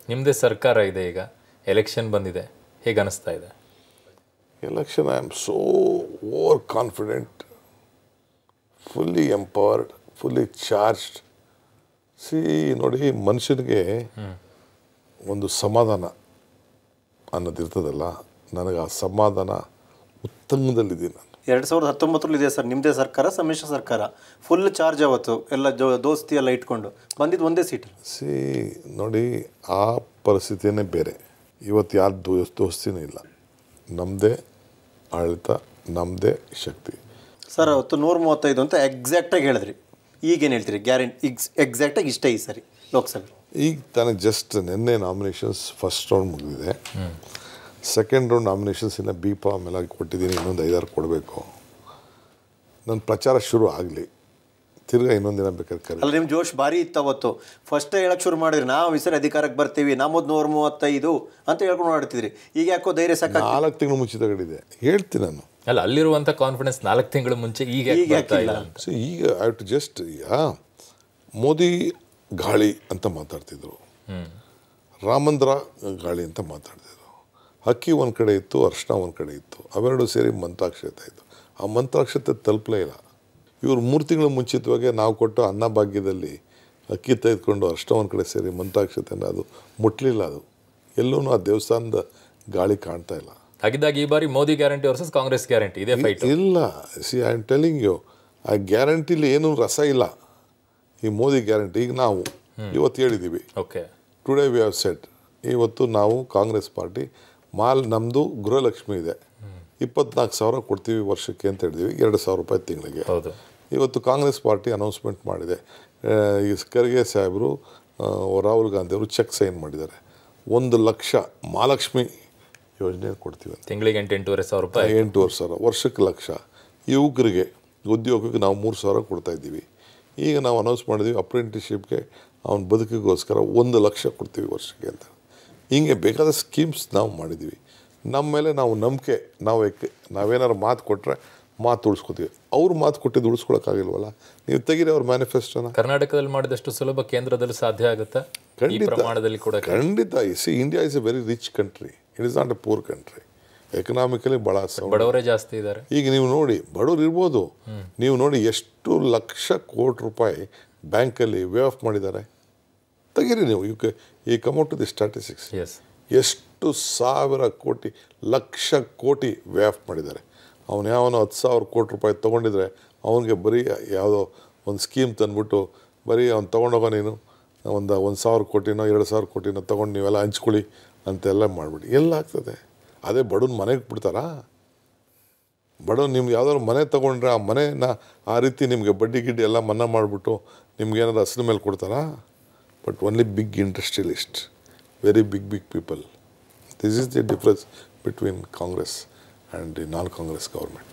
ನಿಮ್ಮದೇ ಸರ್ಕಾರ ಇದೆ ಈಗ ಎಲೆಕ್ಷನ್ ಬಂದಿದೆ ಹೇಗೆ ಅನಿಸ್ತಾ ಇದೆ election I am so over confident fully empowered fully charged see ನೋಡಿ ಮನುಷ್ಯನಿಗೆ ಒಂದು ಸಮಾಧಾನ ಅನ್ನೋದಿರ್ತದಲ್ಲ ನನಗೆ ಆ ಸಮಾಧಾನ ಉತ್ತಂಗದಲ್ಲಿದ್ದೀನಿ ನಾನು ಎರಡು ಸಾವಿರದ ಹತ್ತೊಂಬತ್ತರಲ್ಲಿ ಇದೆ ಸರ್ ನಿಮ್ಮದೇ ಸರ್ಕಾರ ಸಮ್ಮಿಶ್ರ ಸರ್ಕಾರ ಫುಲ್ ಚಾರ್ಜ್ ಅವತ್ತು ಎಲ್ಲ ಜೋ ದೋಸ್ತಿ ಎಲ್ಲ ಇಟ್ಕೊಂಡು ಬಂದಿದ್ದು ಒಂದೇ ಸೀಟ್ ಸಿ ನೋಡಿ ಆ ಪರಿಸ್ಥಿತಿಯೇ ಬೇರೆ ಇವತ್ತು ಯಾರು ದೋ ದೋಸ್ತಿನೇ ಇಲ್ಲ ನಮ್ಮದೇ ಆಡಳಿತ ನಮ್ಮದೇ ಶಕ್ತಿ ಸರ್ ಅವತ್ತು ನೂರ ಮೂವತ್ತೈದು ಅಂತ ಎಕ್ಸಾಕ್ಟಾಗಿ ಹೇಳಿದ್ರಿ ಈಗೇನು ಹೇಳ್ತೀರಿ ಗ್ಯಾರಂಟಿ ಎಕ್ಸ್ ಎಕ್ಸಾಕ್ಟಾಗಿ ಇಷ್ಟೇ ಈ ಸರಿ ಲೋಕಸಭೆ ಈಗ ತಾನೇ ಜಸ್ಟ್ ನಿನ್ನೆ ನಾಮಿನೇಷನ್ಸ್ ಫಸ್ಟ್ ರೌಂಡ್ ಮುಗಿದಿದೆ ಸೆಕೆಂಡ್ ರೌಂಡ್ ನಾಮಿನೇಷನ್ಸ್ ಇನ್ನು ಬಿ ಫಾರ್ಮ್ ಎಲ್ಲ ಕೊಟ್ಟಿದ್ದೀನಿ ಇನ್ನೊಂದು ಐದಾರು ಕೊಡಬೇಕು ನನ್ನ ಪ್ರಚಾರ ಶುರು ಆಗಲಿ ತಿರ್ಗಾ ಇನ್ನೊಂದು ದಿನ ಬೇಕಾದ್ರೆ ಕರಿ ಅಲ್ಲ ನಿಮ್ಮ ಜೋಶ್ ಭಾರಿ ಇತ್ತು ಅವತ್ತು ಫಸ್ಟೇ ಹೇಳಕ್ಕೆ ಶುರು ಮಾಡಿದ್ರಿ ನಾವು ಈ ಸರಿ ಅಧಿಕಾರಕ್ಕೆ ಬರ್ತೀವಿ ನಮ್ಮದು ನೂರ ಮೂವತ್ತೈದು ಅಂತ ಹೇಳ್ಕೊಂಡು ಮಾಡ್ತಿದ್ರಿ ಈಗ ಯಾಕೋ ಧೈರ್ಯ ಸಾಕ ನಾಲ್ಕು ತಿಂಗಳು ಮುಂಚೆ ತಗೊಂಡಿದೆ ಹೇಳ್ತೀನಿ ನಾನು ಅಲ್ಲ ಅಲ್ಲಿರುವಂಥ ಕಾನ್ಫಿಡೆನ್ಸ್ ನಾಲ್ಕು ತಿಂಗಳ ಮುಂಚೆ ಈಗ ಯಾಕೆ ಬರ್ತಾ ಇಲ್ಲ ಅಂತ ಸೊ ಈಗ ಐ ಟು ಜಸ್ಟ್ ಈಗ ಮೋದಿ ಗಾಳಿ ಅಂತ ಮಾತಾಡ್ತಿದ್ರು ರಾಮಂದ್ರ ಗಾಳಿ ಅಂತ ಮಾತಾಡ್ತಿದ್ರು ಹಕ್ಕಿ ಒಂದು ಕಡೆ ಇತ್ತು ಅರ್ಶನ ಒಂದು ಕಡೆ ಇತ್ತು ಅವೆರಡು ಸೇರಿ ಮಂತ್ರಾಕ್ಷತೆ ಇತ್ತು ಆ ಮಂತ್ರಾಕ್ಷತೆ ತಲುಪಲೇ ಇಲ್ಲ ಇವರು ಮೂರು ತಿಂಗಳ ಮುಂಚಿತವಾಗಿ ನಾವು ಕೊಟ್ಟು ಅನ್ನಭಾಗ್ಯದಲ್ಲಿ ಅಕ್ಕಿ ತೆಗೆದುಕೊಂಡು ಅರ್ಶನ ಒಂದು ಕಡೆ ಸೇರಿ ಮಂತ್ರಾಕ್ಷತೆನ ಅದು ಮುಟ್ಲಿಲ್ಲ ಅದು ಎಲ್ಲೂ ಆ ದೇವಸ್ಥಾನದ ಗಾಳಿ ಕಾಣ್ತಾ ಇಲ್ಲ ಹಾಗಿದ್ದಾಗ ಈ ಬಾರಿ Modi guarantee versus Congress guarantee ಇದೇ ಫೈಟ್ ಇಲ್ಲ see I am telling you ಆ ಗ್ಯಾರಂಟಿಲಿ ಏನೂ ರಸ ಇಲ್ಲ ಈ ಮೋದಿ ಗ್ಯಾರಂಟಿ ಈಗ ನಾವು ಇವತ್ತು ಹೇಳಿದ್ದೀವಿ okay today we have set ಇವತ್ತು ನಾವು ಕಾಂಗ್ರೆಸ್ ಪಾರ್ಟಿ ಮಾಲ್ ನಮ್ಮದು ಗೃಹಲಕ್ಷ್ಮಿ ಇದೆ ಇಪ್ಪತ್ನಾಲ್ಕು ಸಾವಿರ ಕೊಡ್ತೀವಿ ವರ್ಷಕ್ಕೆ ಅಂತ ಹೇಳಿದ್ವಿ ಎರಡು ಸಾವಿರ ರೂಪಾಯಿ ತಿಂಗಳಿಗೆ ಹೌದು ಇವತ್ತು ಕಾಂಗ್ರೆಸ್ ಪಾರ್ಟಿ ಅನೌನ್ಸ್ಮೆಂಟ್ ಮಾಡಿದೆ ಆ, ಈ ಖರ್ಗೆ ಸಾಹೇಬರು ಆ, ರಾಹುಲ್ ಗಾಂಧಿ ಅವರು ಚೆಕ್ ಸೈನ್ ಮಾಡಿದ್ದಾರೆ ಒಂದು ಲಕ್ಷ ಮಹಾಲಕ್ಷ್ಮಿ ಯೋಜನೆ ಕೊಡ್ತೀವಿ ಅಂತ ತಿಂಗಳಿಗೆ ಎಂಟು ಎಂಟೂವರೆ ಸಾವಿರ ರೂಪಾಯಿ ಎಂಟೂವರೆ ಸಾವಿರ ವರ್ಷಕ್ಕೆ ಲಕ್ಷ ಯುವಕರಿಗೆ ಉದ್ಯೋಗಕ್ಕೆ ನಾವು ಮೂರು ಸಾವಿರ ಕೊಡ್ತಾ ಇದ್ದೀವಿ ಈಗ ನಾವು ಅನೌನ್ಸ್ ಮಾಡಿದ್ವಿ ಅಪ್ರೆಂಟಿಸ್ಶಿಪ್ಗೆ ಅವನ ಬದುಕಿಗೋಸ್ಕರ ಒಂದು ಲಕ್ಷ ಕೊಡ್ತೀವಿ ವರ್ಷಕ್ಕೆ ಅಂತ ಹಿಂಗೆ ಬೇಕಾದ ಸ್ಕೀಮ್ಸ್ ನಾವು ಮಾಡಿದ್ದೀವಿ ನಮ್ಮ ಮೇಲೆ ನಾವು ನಂಬಿಕೆ ನಾವು ಏಕೆ ನಾವೇನಾರು ಮಾತು ಕೊಟ್ಟರೆ ಮಾತು ಉಳಿಸ್ಕೊತೀವಿ ಅವ್ರು ಮಾತು ಕೊಟ್ಟಿದ್ದು ಉಳಿಸ್ಕೊಳಕ್ಕಾಗಿಲ್ವಲ್ಲ ನೀವು ತೆಗೀರಿ ಅವ್ರ ಮ್ಯಾನಿಫೆಸ್ಟೋನ ಕರ್ನಾಟಕದಲ್ಲಿ ಮಾಡಿದಷ್ಟು ಸುಲಭ ಕೇಂದ್ರದಲ್ಲಿ ಸಾಧ್ಯ ಆಗುತ್ತಾ ಈ ಖಂಡಿತ. ಪ್ರಮಾಣದಲ್ಲಿ ಕೂಡ ಖಂಡಿತ see India is a very rich country it is not a poor country economically ಭಾಳ ಸೌಂಡ್ ಬಡವರೇ ಜಾಸ್ತಿ ಇದ್ದಾರೆ ಈಗ ನೀವು ನೋಡಿ ಬಡವ್ರು ಇರ್ಬೋದು ನೀವು ನೋಡಿ ಎಷ್ಟು ಲಕ್ಷ ಕೋಟಿ ರೂಪಾಯಿ ಬ್ಯಾಂಕಲ್ಲಿ ವೇ ಆಫ್ ಮಾಡಿದ್ದಾರೆ ತೆಗೀರಿ ನೀವು ಯು ಈ ಕಮೌಟ್ ಟು ದಿ ಸ್ಟ್ಯಾಟಿಸ್ಟಿಕ್ಸ್ ಎಸ್ ಎಷ್ಟು ಸಾವಿರ ಕೋಟಿ ಲಕ್ಷ ಕೋಟಿ ವೇ ಆಫ್ ಮಾಡಿದ್ದಾರೆ ಅವನು ಯಾವನೋ ಹತ್ತು ಸಾವಿರ ಕೋಟಿ ರೂಪಾಯಿ ತೊಗೊಂಡಿದ್ರೆ ಅವನಿಗೆ ಬರೀ ಯಾವುದೋ ಒಂದು ಸ್ಕೀಮ್ ತಂದ್ಬಿಟ್ಟು ಬರೀ ಅವ್ನು ತೊಗೊಂಡೋಗೋ ನೀನು ಒಂದು ಒಂದು ಸಾವಿರ ಕೋಟಿನೋ ಎರಡು ಸಾವಿರ ಕೋಟಿನೋ ತೊಗೊಂಡು ನೀವೆಲ್ಲ ಹಂಚ್ಕೊಳ್ಳಿ ಅಂತೆಲ್ಲ ಮಾಡಿಬಿಡಿ ಎಲ್ಲ ಆಗ್ತದೆ ಅದೇ ಬಡವ್ನ ಮನೆಗೆ ಬಿಡ್ತಾರಾ ಬಡವ್ ನಿಮ್ಗೆ ಯಾವ್ದಾದ್ರು ಮನೆ ತೊಗೊಂಡ್ರೆ ಆ ಮನೆನ ಆ ರೀತಿ ನಿಮಗೆ ಬಡ್ಡಿ ಗಿಡ್ಡಿ ಎಲ್ಲ ಮನ್ನಾ ಮಾಡಿಬಿಟ್ಟು ನಿಮ್ಗೆ ಏನಾದ್ರು ಹಸಿರು ಮೇಲೆ ಕೊಡ್ತಾರಾ but only big industrialist very big big people this is the difference between Congress and the non Congress government